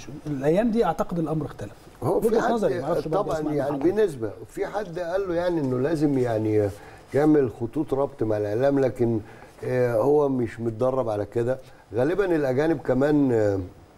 الايام دي اعتقد الامر اختلف هو في وجهة نظري، حد معرفش برضه طبعا أسمع من يعني حضرتك. بنسبه في حد قال له يعني انه لازم يعني يعمل خطوط ربط مع الاعلام لكن آه، هو مش متدرب على كده غالبا الاجانب كمان آه،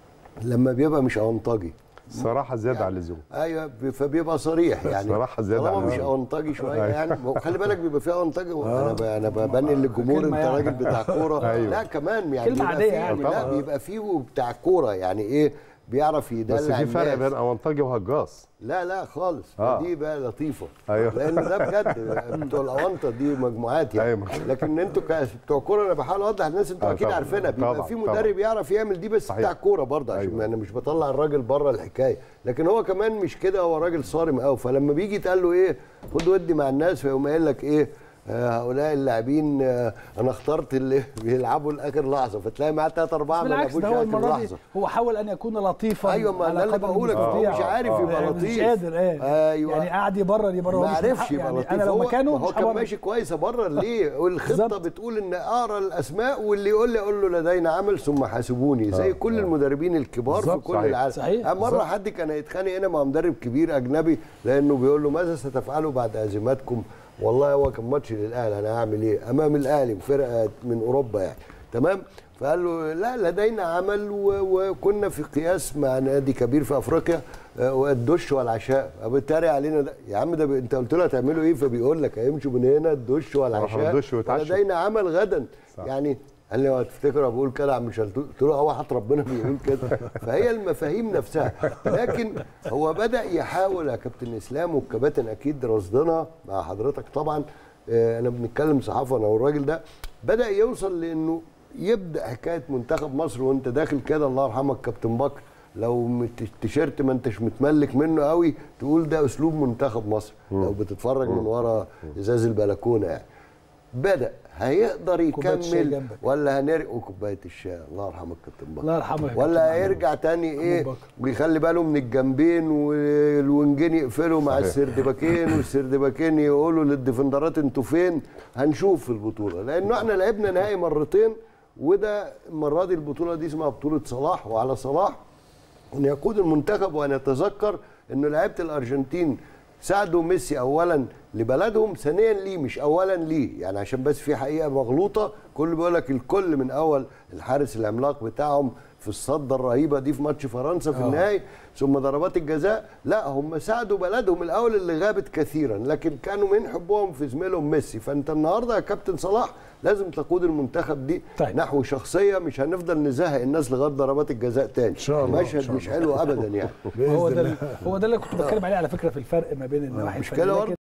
لما بيبقى مش اونطاجي صراحه زياده عن اللزوم ايوه ب- فبيبقى صريح يعني صراحة زيادة طالما عن مش اللزوم. اونطاجي شويه أيوة. يعني ما هو خلي بالك بيبقى فيها اونطاجي انا ب- انا ب- بنقل للجمهور كلمة انت يعني. راجل بتاع كوره أيوة. لا كمان يعني كلمة بيبقى عادية فيه- يعني. لا طبعا. بيبقى فيه بتاع كوره يعني ايه بيعرف يدلع بس في فرق الناس. بين اونطاجي وهجاص لا لا خالص آه. دي بقى لطيفه أيوه. لان ده بجد بتوع الاونطه دي مجموعات يعني أيوه. لكن انتوا ك- بتوع كوره انا بحاول اوضح للناس انتوا آه اكيد طبعا. عارفينها بيبقى طبعا. في طبعا. مدرب يعرف يعمل دي بس صحيح. بتاع كوره برضه عشان أيوه. انا مش بطلع الراجل بره الحكايه لكن هو كمان مش كده هو راجل صارم قوي فلما بيجي يتقال له ايه خد ودي مع الناس فيقوم قايل لك ايه آه، هؤلاء اللاعبين آه، انا اخترت اللي بيلعبوا لاخر لحظه فتلاقي معاه ثلاث اربعه ما بالعكس لعبوش ده هو اخر المره دي لحظه هو حاول ان يكون لطيفا ايوه ما على ده اللي قدر بقولك هو المستطيع. مش عارف يبقى يعني لطيف مش قادر ايه ايوه يعني قاعد يبرر يبرر ما هو مش من عرفش حق- يبقى يعني لطيف انا لو هو مكانه ما هو مش كان هبرر. ماشي كويس ابرر ليه والخطه بالظبط. بتقول ان اقرا الاسماء واللي يقول لي اقول له لدينا عمل ثم حاسبوني زي كل المدربين الكبار في بالظبط، كل صحيح. العالم صحيح، أه مره بالظبط. حد كان يتخانق هنا مع مدرب كبير اجنبي لانه بيقول له ماذا ستفعلوا بعد ازماتكم والله هو كان ماتش للاهلي انا هعمل ايه امام الاهلي فرقه من اوروبا يعني تمام فقال له لا لدينا عمل و- وكنا في قياس مع نادي كبير في افريقيا آه، والدش والعشاء بيتريق علينا ده يا عم ده ب- انت قلت له هتعملوا ايه فبيقول لك هيمشوا من هنا الدش والعشاء الدش ويتعشوا. لدينا عمل غدا صح. يعني قال لي هو تفتكر بقول كده يا عم شلتوت قلت له هو حط ربنا بيقول كده فهي المفاهيم نفسها لكن هو بدا يحاول يا كابتن اسلام والكباتن اكيد رصدنا مع حضرتك طبعا آه، انا بنتكلم صحافه انا والراجل ده بدا يوصل لانه يبدا حكايه منتخب مصر وانت داخل كده الله يرحمك كابتن بكر لو مت- التيشيرت ما انتش متملك منه قوي تقول ده اسلوب منتخب مصر لو بتتفرج من ورا ازاز البلكونه يعني بدا هيقدر كوباية شاي يكمل جنبك. ولا هنرجع وكوبايه الشاي الله يرحمك كابتن بكر الله يرحمه يا كابتن ولا محمود. هيرجع تاني ايه بكر. ويخلي باله من الجنبين والونجين يقفلوا مع صحيح. السردباكين والسردباكين يقولوا للديفندرات انتوا فين هنشوف في البطوله لانه احنا لعبنا نهائي مرتين وده المره دي البطوله دي اسمها بطوله صلاح وعلى صلاح ان يقود المنتخب وان يتذكر انه لعيبه الارجنتين ساعدوا ميسي اولا لبلدهم ثانيا ليه مش اولا ليه يعني عشان بس في حقيقه مغلوطه كل بيقول لك الكل من اول الحارس العملاق بتاعهم في الصده الرهيبه دي في ماتش فرنسا في آه. النهائي ثم ضربات الجزاء لا هم ساعدوا بلدهم الاول اللي غابت كثيرا لكن كانوا من حبهم في زميلهم ميسي فانت النهارده يا كابتن صلاح لازم تقود المنتخب دي طيب. نحو شخصيه مش هنفضل نزهق الناس لغايه ضربات الجزاء تاني ان شاء الله، إن مشهد شاء مش حلو ابدا يعني هو ده ال- هو ده اللي كنت بتكلم عليه على فكره في الفرق ما بين النواحي مش الفنية. كده لكن برضه؟